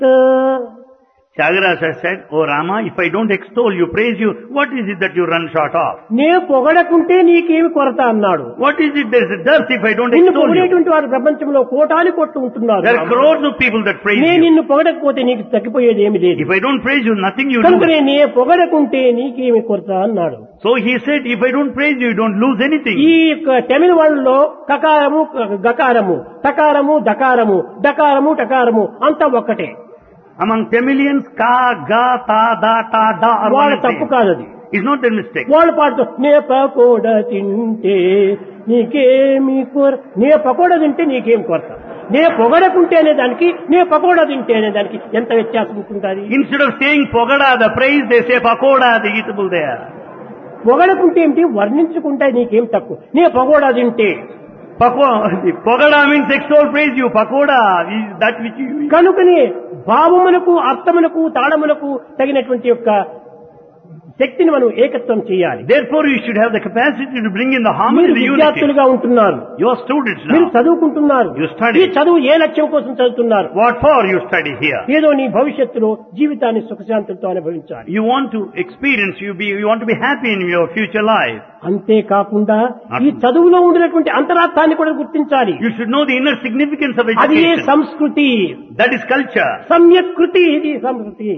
Tyagaraja said, Oh Rama, if I don't extol you, praise you, what is it that you run short of? నే పొగడకుంటే నీకేమి కొరత అన్నాడు What is it there is a dearth if I don't నిన్ను extol you? పొగిడేటువంటి వారు ప్రపంచంలో కోటాని కొట్టు ఉంటున్నారు There are crores of people that praise నేను you. నిన్ను పొగడకపోతే నీకు తగ్గిపోయేది ఏమి లేదు If I don't praise you, nothing you కనుక lose. నేను నే పొగడకుంటే నీకేమి కొరత అన్నాడు So he said, if I don't praise you, you don't lose anything. ఈ యొక్క తమిళ వాళ్ళలో కకారము గకారము టకారము దకారము డకారము టకారము అంతా ఒక్కటే Among Tamilians, ka, ga, ta, da, ta, da are వాళ్ళ one తప్పు same. కాదు అది It's not their mistake. వాళ్ళు పాడుతూ నే పకోడ తింటే నీకేమి కొర నే పకోడ తింటే నీకేం కొరత నే పొగడకుంటే అనే దానికి నే పకోడ తింటే అనే దానికి ఎంత వ్యత్యాసం ఉంటుంటుంది Instead of saying pogada, the praise, they say pakoda, the eatable there. పొగడకుంటే ఏమిటి వర్ణించుకుంటే నీకేం తక్కువ నే పకోడా తింటే Pako, pogada means extol praise you. Pakoda is that which you eat. కనుకనే భావమునకు అర్థమునకు తాళమునకు తగినటువంటి యొక్క శక్తిని మనం ఏకత్వం చేయాలి Therefore, you should have the capacity to bring in the harmony, మీరు the unity. విద్యార్థులుగా ఉంటున్నారు You are students మీరు now. చదువుకుంటున్నారు You study. ఈ చదువు ఏ లక్ష్యం కోసం చదువుతున్నారు What for you study here? ఏదో నీ భవిష్యత్తులో జీవితాన్ని సుఖశాంతులతో అనుభవించాలి You want to experience, you be, you want to be happy in your future life. అంతేకాకుండా ఈ చదువులో ఉండినటువంటి అంతరార్థాన్ని కూడా గుర్తించాలి You should know the inner significance of అది ఏ education. సంస్కృతి That is culture. సమ్యక్ కృతి ఇది సంస్కృతి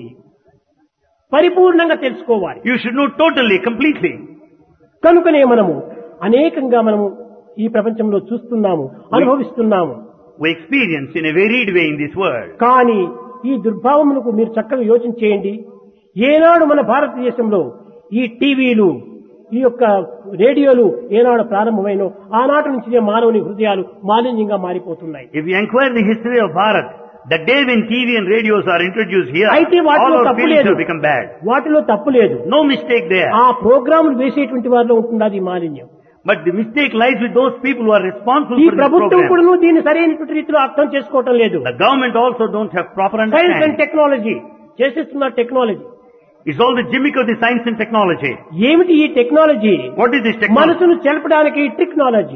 పరిపూర్ణంగా తెలుసుకోవాలి You should know totally, completely. కనుకనే మనము అనేకంగా మనము ఈ ప్రపంచంలో చూస్తున్నాము అనుభవిస్తున్నాము We experience in a varied way in this world. కానీ ఈ దుర్భావములకు మీరు చక్కగా యోచన చేయండి ఏనాడు మన భారతదేశంలో ఈ టీవీలు ఈ యొక్క రేడియోలు ఏనాడు ప్రారంభమైనో ఆనాటి నుంచి మానవుని హృదయాలు మాలిన్యంగా మారిపోతున్నాయి If you inquire the history of Bharat, the day when TV and radios are introduced here, అయితే all వాటిలో our తప్పు feelings లేదు have become bad. వాటిలో తప్పు లేదు No mistake there. ఆ ప్రోగ్రాములు వేసేటువంటి వారిలో ఉంటుంది అది మాలిన్యం But the mistake lies with those people who are responsible ఈ for this ప్రభుత్వం program. కూడా దీన్ని సరైనటువంటి రీతిలో అర్థం చేసుకోవటం లేదు The government also don't have proper science and understanding. Technology చేసేస్తున్న technology It's all the gimmick of the science and technology. ఏమిటి ఈ technology What is this technology? మనసును చెలపడానికి technology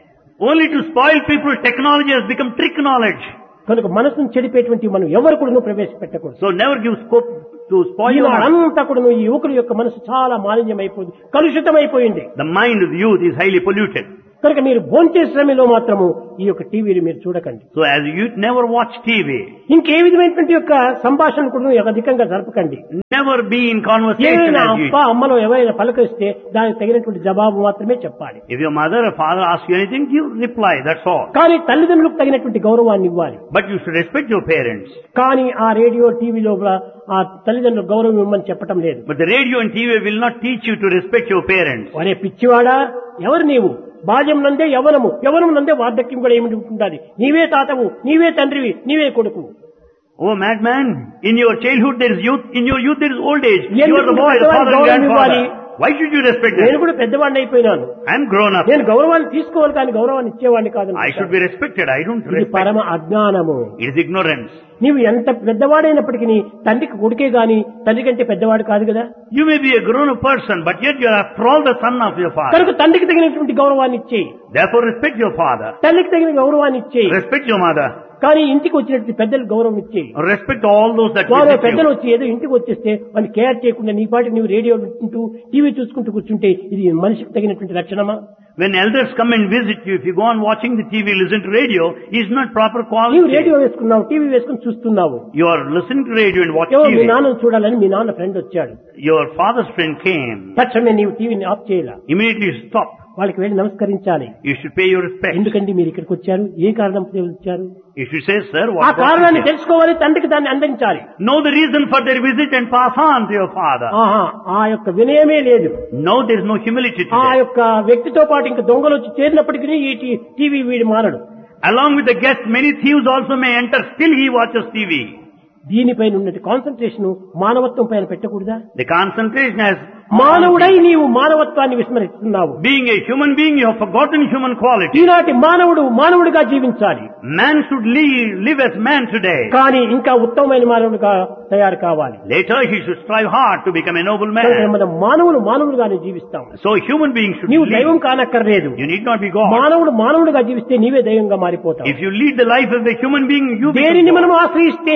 Only to spoil people, technology has become trick knowledge. కనుక మనసును చెడిపేటువంటి మనం ఎవరు కూడా ప్రవేశపెట్టకూడదు So never give scope to spoil your mind. అంతా కూడా ఈ యువకుల యొక్క మనసు చాలా మాలిన్యం అయిపోయింది కలుషితం అయిపోయింది The mind of the youth is highly polluted. కనుక మీరు భోంచే శ్రమలో మాత్రము ఈ యొక్క టీవీని మీరు చూడకండి So as a youth, never watch TV. ఇంకే విధమైనటువంటి యొక్క సంభాషణ కూడా అధికంగా జరపకండి Never be in conversation ఏమైనా as you అప్ప అమ్మలో ఎవరైనా పలకరిస్తే దానికి తగినటువంటి జవాబు మాత్రమే చెప్పాలి If your mother or father asks you anything, give reply, that's all. కానీ తల్లిదండ్రులకు తగినటువంటి గౌరవాన్ని ఇవ్వాలి But you should respect your parents. కానీ ఆ రేడియో టీవీలో ఆ తల్లిదండ్రులకు గౌరవం ఇవ్వమని చెప్పటం లేదు But the radio and TV will not teach you to respect your parents. ఒరే పిచ్చివాడా ఎవరు నీవు బాల్యం నందే యవనము యవనం నందే వార్ధక్యం కూడా ఏమిటి ఉంటుండాలి నీవే తాతవు నీవే తండ్రివి నీవే కొడుకు Oh madman, in your childhood there is youth, in your youth there is old age. You ఎందుకు are the boy, the పెద్దవాడికి father and గౌరవం grandfather. ఇవ్వాలి? Why should you respect నేను them? కూడా పెద్దవాడిని అయిపోయినాను I am grown up. నేను గౌరవాన్ని తీసుకోవాలి కానీ గౌరవాన్ని ఇచ్చేవాడిని కాదు I should be respected. I don't ఇది respect. పరమ అజ్ఞానము It is ignorance. నీవు ఎంత పెద్దవాడైనప్పటికీ తండ్రికి కొడుకే గాని తండ్రి కంటే పెద్దవాడు కాదు కదా You may be a grown up person, but yet you are after all the son of your father. కనుక తండ్రికి తగినటువంటి గౌరవాన్ని ఇచ్చేయి Therefore respect your father. తల్లికి తగిన గౌరవాన్ని ఇచ్చేయి Respect your mother. కానీ ఇంటికి వచ్చినటువంటి పెద్దలకు గౌరవం ఇచ్చేయి Respect all those that వారు visit పెద్దలు you. వచ్చి ఏదో ఇంటికి వచ్చేస్తే వాళ్ళు కేర్ చేయకుండా నీ పాటికి నువ్వు రేడియో వింటూ టీవీ చూసుకుంటూ కూర్చుంటే ఇది మనిషికి తగినటువంటి లక్షణమా When elders come and visit you, if you go on watching the TV, listen to radio, is not proper నీవు quality. రేడియో వేసుకున్నావు టీవీ వేసుకుని చూస్తున్నావు You are listening to radio and watch ఏవో మీ TV. నాన్నను చూడాలని మీ నాన్న ఫ్రెండ్ వచ్చాడు Your father's friend came. తక్షణమే నీవు టీవీని ఆఫ్ చేయాల Immediately stop. వాళ్ళకి వెళ్ళి నమస్కరించాలి You should pay your respect. ఎందుకండి మీరు ఇక్కడికి వచ్చారు ఏ కారణం వచ్చారు You should say, sir, ఆ what కారణాన్ని brought you here?" తెలుసుకోవాలి తండ్రికి దాన్ని అందించాలి Know the reason for their visit and pass on to your father. ఆహా ఆ యొక్క వినయమే లేదు No, there is no humility ఆ today. యొక్క వ్యక్తితో పాటు ఇంకా దొంగలు వచ్చి చేరినప్పటికీ ఈ టీ- టీవీ వీడి మారడు Along with the guest, many thieves also may enter. Still he watches TV. దీనిపైన ఉన్నట్టు కాన్సన్ట్రేషన్ మానవత్వం పైన పెట్టకూడదా The concentration has మానవుడై నీవు మానవత్వాన్ని విస్మరిస్తున్నావు Being a human being, you have forgotten human quality. ఈనాటి మానవుడు మానవుడిగా జీవించాలి Man should live, live as man today. కానీ ఇంకా ఉత్తమమైన మానవుడిగా తయారు కావాలి Later he should strive hard to become a noble కనుక man. మనం మానవులు మానవులుగానే జీవిస్తాం So human beings should నీవు దైవం live. కానక్కర్లేదు You need not be God. మానవుడు మానవుడిగా జీవిస్తే నీవే దైవంగా మారిపోతావు If you lead the life of a human being, you దేనిని become మనం God. ఆశ్రయిస్తే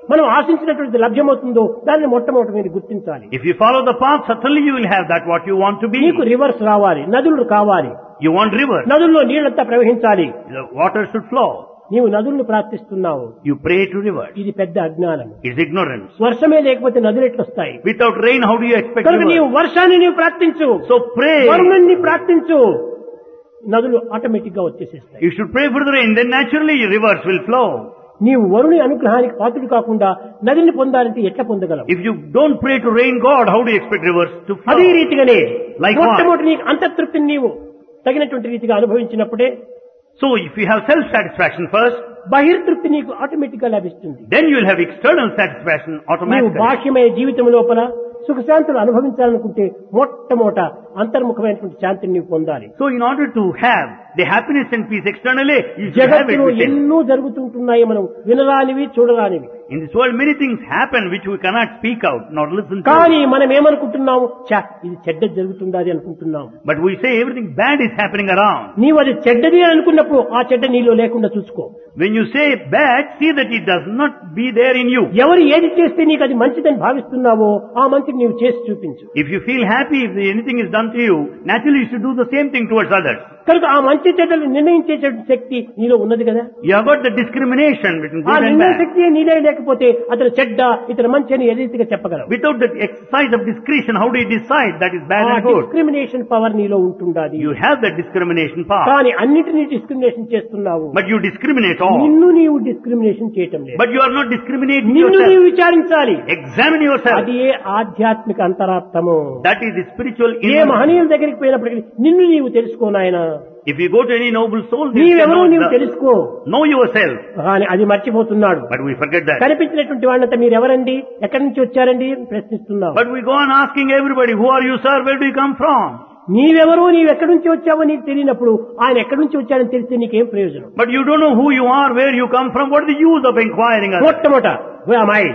మనం ఆశించినటువంటి లభ్యమవుతుందో దాన్ని మొట్టమొదటి మీరు గుర్తించాలి If you follow the path, certainly you will have that what you want to be. నీకు రివర్స్ రావాలి నదులు కావాలి You want rivers. నదుల్లో నీళ్ళంతా ప్రవహించాలి The water should flow. నీవు నదులను ప్రార్థిస్తున్నావు You pray to rivers. ఇది పెద్ద అజ్ఞానం It's ignorance. వర్షమే లేకపోతే నదులు ఎట్లొస్తాయి Without rain, how do you expect కనుక నీవు rivers? వర్షాన్ని నీవు ప్రార్థించు So pray. వరుణుణ్ణి ప్రార్థించు నదులు ఆటోమేటిక్ గా వచ్చేసేస్తాయి You should pray for the rain, then naturally rivers will flow. నీవు వరుణి అనుగ్రహానికి పాత్రుడు కాకుండా నదిని పొందాలంటే ఎట్లా పొందగలవు If you don't pray to rain God, how do you expect rivers to flow? అదే రీతిగానే Like what? మొట్టమొదటి నీకు అంతఃతృప్తిని నీవు తగినటువంటి రీతిగా అనుభవించినప్పుడే So if you have self-satisfaction first, బహిర్తృప్తి నీకు ఆటోమేటిక్ గా లభిస్తుంది then you will have external satisfaction నీవు automatically. బాహ్యమైన జీవితం లోపల సుఖశాంతులు అనుభవించాలనుకుంటే మొట్టమొదట అంతర్ముఖమైనటువంటి శాంతిని నీవు పొందాలి So in order to have the happiness and peace externally, you should have it జగత్తులో within. ఎన్నో జరుగుతుంటున్నాయి మనం వినరానివి చూడరానివి In this world, many things happen which we cannot speak out, nor listen to. కానీ మనం ఏమనుకుంటున్నాము చా ఇది చెడ్డ జరుగుతుందా అని అనుకుంటున్నాము But we say everything bad is happening around. నీవు అది చెడ్డది అని అనుకున్నప్పుడు ఆ చెడ్డ నీలో లేకుండా చూసుకో When you say bad, see that it does not be there in you. ఎవరు ఏది చేస్తే నీకు అది మంచిదని భావిస్తున్నావో ఆ మంచిని నీవు చేసి చూపించు If you feel happy if anything is done to you, naturally you should do the same thing towards others. కనుక ఆ మంచి చెడ్డలు నిర్ణయించేటువంటి శక్తి నీలో ఉన్నది కదా You have got the discrimination between ఆ good and నిర్ణయ bad. శక్తి నీలే లేకపోతే అతను చెడ్డ ఇతను మంచి అని ఏ రీతిగా చెప్పగలవు Without the exercise of discretion, how do you decide that is bad ఆ and good? డిస్క్రిమినేషన్ పవర్ నీలో ఉంటుండాలి You have that discrimination power. కానీ అన్నిటినీ డిస్క్రిమినేషన్ చేస్తున్నావు But you discriminate all. నిన్ను నీవు డిస్క్రిమినేషన్ చేయటం లేదు But you are not discriminating నిన్ను yourself. నీవు విచారించాలి Examine yourself. అది ఏ ఆధ్యాత్మిక అంతరార్థము That is the spiritual A inner- మహనీయుల దగ్గరికి పోయినప్పటికీ నిన్ను నీవు తెలుసుకో నాయన If you go to any noble soul, they say, నీవెవరో know, నీవు the- తెలుసుకో know yourself. కానీ అది మర్చిపోతున్నాడు But we forget that. కనిపించినటువంటి వాళ్ళంతా మీరు ఎవరండి ఎక్కడి నుంచి వచ్చారండి అని ప్రశ్నిస్తున్నావు But we go on asking everybody, who are you sir, where do you come from? నీవెవరో నీవు ఎక్కడి నుంచి వచ్చావో నీకు తెలియనప్పుడు ఆయన ఎక్కడి నుంచి వచ్చాడని తెలిస్తే నీకేం ప్రయోజనం But you don't know who you are, where you come from, what is the use of inquiring others? మొట్టమొదట అమ్మాయి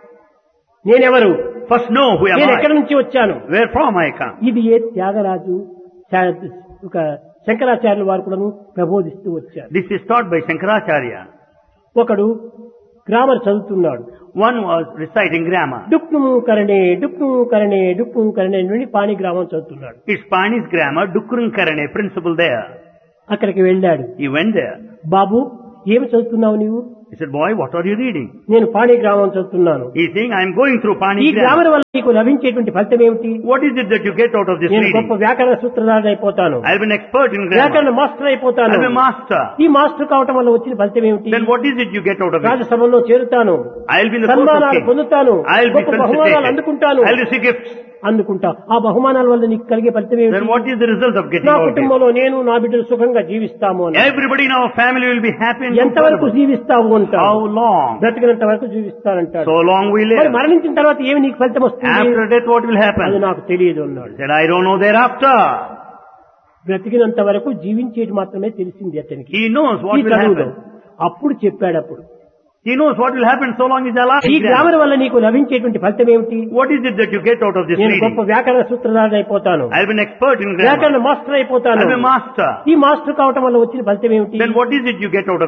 నేనెవరు First know who am నేను ఎక్కడి I, నుంచి వచ్చాను where from I come. ఇది ఏ త్యాగరాజు శా- ఒక శంకరాచార్యుల వారు కూడాను ప్రబోధిస్తూ వచ్చారు This is taught by Shankaracharya. ఒకడు గ్రామర్ చదువుతున్నాడు One was reciting grammar. డుక్ను కరణే డుక్ను కరణే డుక్ను కరణే నుండి పాణి గ్రామం చదువుతున్నాడు It's Pani's grammar, Dukkurun Karane, principle there. అక్కడికి వెళ్ళాడు He went there. బాబు ఏమి చదువుతున్నావు నీవు He said, boy, what are you reading? నేను పాణి గ్రామం చదువుతున్నాను He's saying, I'm going through ఈ Pani grammar. గ్రామర్ వల్ల నీకు లభించేటువంటి ఫలితం ఏమిటి What is it that you get out of this నేను గొప్ప reading? వ్యాకరణ సూత్రధారణ అయిపోతాను I'll be an expert in వ్యాకరణ grammar. మాస్టర్ అయిపోతాను I'll be a master. ఈ మాస్టర్ కావటం వల్ల వచ్చిన ఫలితం ఏమిటి Then what is it you get out of it? రాజసభలో చేరుతాను I'll be in the court of సన్మానాలు king. పొందుతాను I'll be గొప్ప బహుమానాలు felicitated. అందుకుంటాను I'll receive gifts. అందుకుంటా ఆ బహుమానాల వల్ల నీకు కలిగే ఫలితం Then ఏమిటి what is the result of getting నా all this? కుటుంబంలో నేను నా బిడ్డలు సుఖంగా జీవిస్తాము అని Everybody in our family will be happy and ఎంతవరకు comfortable. జీవిస్తావు How అంటావు long? బ్రతికినంత వరకు జీవిస్తానంటాడు So long we మరి live. మరణించిన తర్వాత ఏమి నీకు ఫలితం వస్తుంది After death what will అది happen? నాకు తెలియదు అన్నాడు He said, I don't know thereafter. బ్రతికినంత వరకు జీవించేది మాత్రమే తెలిసింది అతనికి He knows what ఈ will చదువులో happen. అప్పుడు చెప్పాడు అప్పుడు He knows what will happen so long he's alive. ఈ గ్రామర్ వల్ల నీకు లభించేటువంటి ఫలితం ఏమిటి What is it that you get out of this నేను reading? గొప్ప వ్యాకరణ సూత్రధారణ అయిపోతాను I'll be an expert in grammar. వ్యాకరణ మాస్టర్ అయిపోతాను I'll be a master. ఈ మాస్టర్ కావటం వల్ల వచ్చిన ఫలితం ఏమిటి Then what is it you get out of